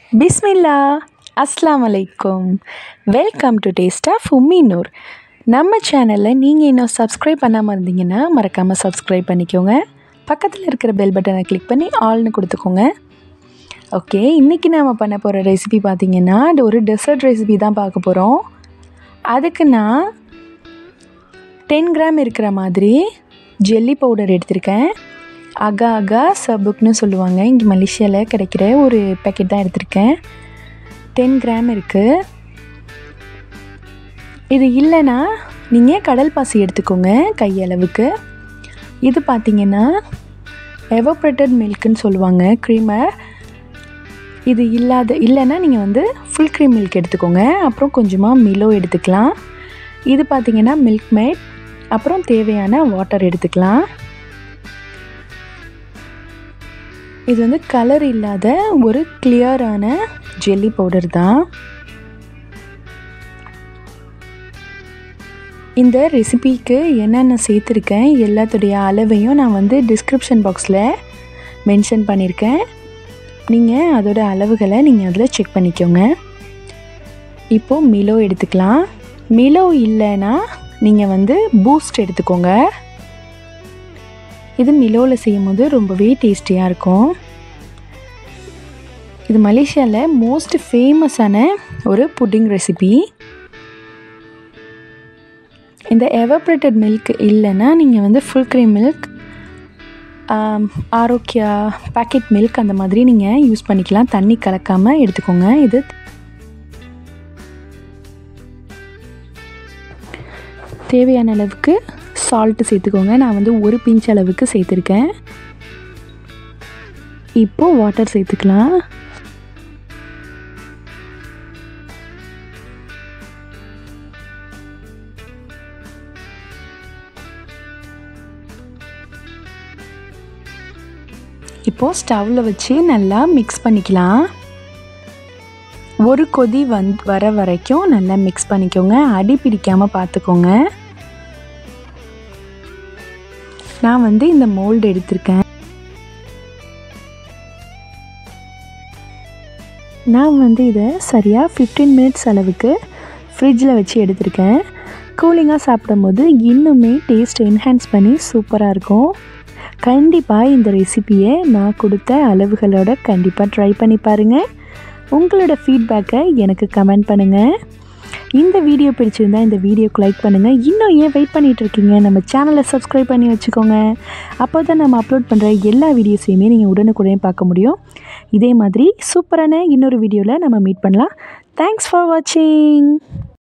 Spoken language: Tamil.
பிஸ்மில்லா அஸ்லாம் வலைக்கும் வெல்கம் டு டேஸ்ட் ஆஃப் உம்மி நூர் நம்ம சேனலில் நீங்கள் இன்னும் சப்ஸ்கிரைப் பண்ணாமல் இருந்தீங்கன்னா மறக்காமல் சப்ஸ்கிரைப் பண்ணிக்கோங்க பக்கத்தில் இருக்கிற பெல் பட்டனை கிளிக் பண்ணி ஆல்னு கொடுத்துக்கோங்க ஓகே இன்றைக்கி நாம் பண்ண போகிற ரெசிபி பார்த்திங்கன்னா அது ஒரு டெசர்ட் ரெசிபி தான் பார்க்க போகிறோம் அதுக்கு நான் டென் கிராம் இருக்கிற மாதிரி ஜெல்லி பவுடர் எடுத்திருக்கேன் அகா அகா சபுக்னு சொல்லுவாங்க இங்கே மலேசியாவில் கிடைக்கிற ஒரு பேக்கெட் தான் எடுத்திருக்கேன் டென் கிராம் இருக்குது இது இல்லைன்னா நீங்கள் கடல் பாசி எடுத்துக்கோங்க கையளவுக்கு இது பார்த்திங்கன்னா எவப்ரேட்டட் மில்க்குன்னு சொல்லுவாங்க க்ரீமை இது இல்லாத இல்லைன்னா நீங்கள் வந்து ஃபுல் க்ரீம் மில்க் எடுத்துக்கோங்க அப்புறம் கொஞ்சமாக மிலோ எடுத்துக்கலாம் இது பார்த்திங்கன்னா மில்க் மேட் அப்புறம் தேவையான வாட்டர் எடுத்துக்கலாம் இது வந்து கலர் இல்லாத ஒரு கிளியரான ஜெல்லி பவுடர் தான் இந்த ரெசிபிக்கு என்னென்ன சேர்த்துருக்கேன் எல்லாத்துடைய அளவையும் நான் வந்து டிஸ்கிரிப்ஷன் பாக்ஸில் மென்ஷன் பண்ணியிருக்கேன் நீங்கள் அதோட அளவுகளை நீங்கள் அதில் செக் பண்ணிக்கோங்க இப்போது மிலோ எடுத்துக்கலாம் மிலோ இல்லைன்னா நீங்கள் வந்து பூஸ்ட் எடுத்துக்கோங்க இது மிலோவில் செய்யும்போது ரொம்பவே டேஸ்டியாக இருக்கும் இது மலேசியாவில் மோஸ்ட் ஃபேமஸான ஒரு புட்டிங் ரெசிபி இந்த எவப்ரேட்டட் மில்க் இல்லைன்னா நீங்கள் வந்து full cream milk Arokya packet milk அந்த மாதிரி நீங்கள் யூஸ் பண்ணிக்கலாம் தண்ணி கலக்காமல் எடுத்துக்கோங்க இது தேவையான அளவுக்கு சால்ட்டு சேர்த்துக்கோங்க நான் வந்து ஒரு பிஞ்ச் அளவுக்கு சேர்த்துருக்கேன் இப்போது வாட்டர் சேர்த்துக்கலாம் இப்போது ஸ்டவ்வில் வச்சு நல்லா மிக்ஸ் பண்ணிக்கலாம் ஒரு கொதி வந் வர வரைக்கும் நல்லா மிக்ஸ் பண்ணிக்கோங்க அடி பிடிக்காமல் பார்த்துக்கோங்க நான் வந்து இந்த மோல்டு எடுத்திருக்கேன் நான் வந்து இதை சரியாக ஃபிஃப்டீன் மினிட்ஸ் அளவுக்கு ஃப்ரிட்ஜில் வச்சு எடுத்திருக்கேன் கூலிங்காக சாப்பிடும்போது இன்னுமே டேஸ்ட் என்ஹான்ஸ் பண்ணி சூப்பராக இருக்கும் கண்டிப்பாக இந்த ரெசிப்பியை நான் கொடுத்த அளவுகளோட கண்டிப்பாக ட்ரை பண்ணி பாருங்கள் உங்களோட ஃபீட்பேக்கை எனக்கு கமெண்ட் பண்ணுங்கள் இந்த வீடியோ பிடிச்சிருந்தா இந்த வீடியோக்கு லைக் பண்ணுங்கள் இன்னும் ஏன் வெயிட் பண்ணிகிட்டு இருக்கீங்க நம்ம சேனலை சப்ஸ்கிரைப் பண்ணி வச்சுக்கோங்க அப்போ தான் நம்ம அப்லோட் பண்ணுற எல்லா வீடியோஸையுமே நீங்கள் உடனுக்குடனே பார்க்க முடியும் இதே மாதிரி சூப்பரான இன்னொரு வீடியோவில் நம்ம மீட் பண்ணலாம் தேங்க்ஸ் ஃபார் வாட்சிங்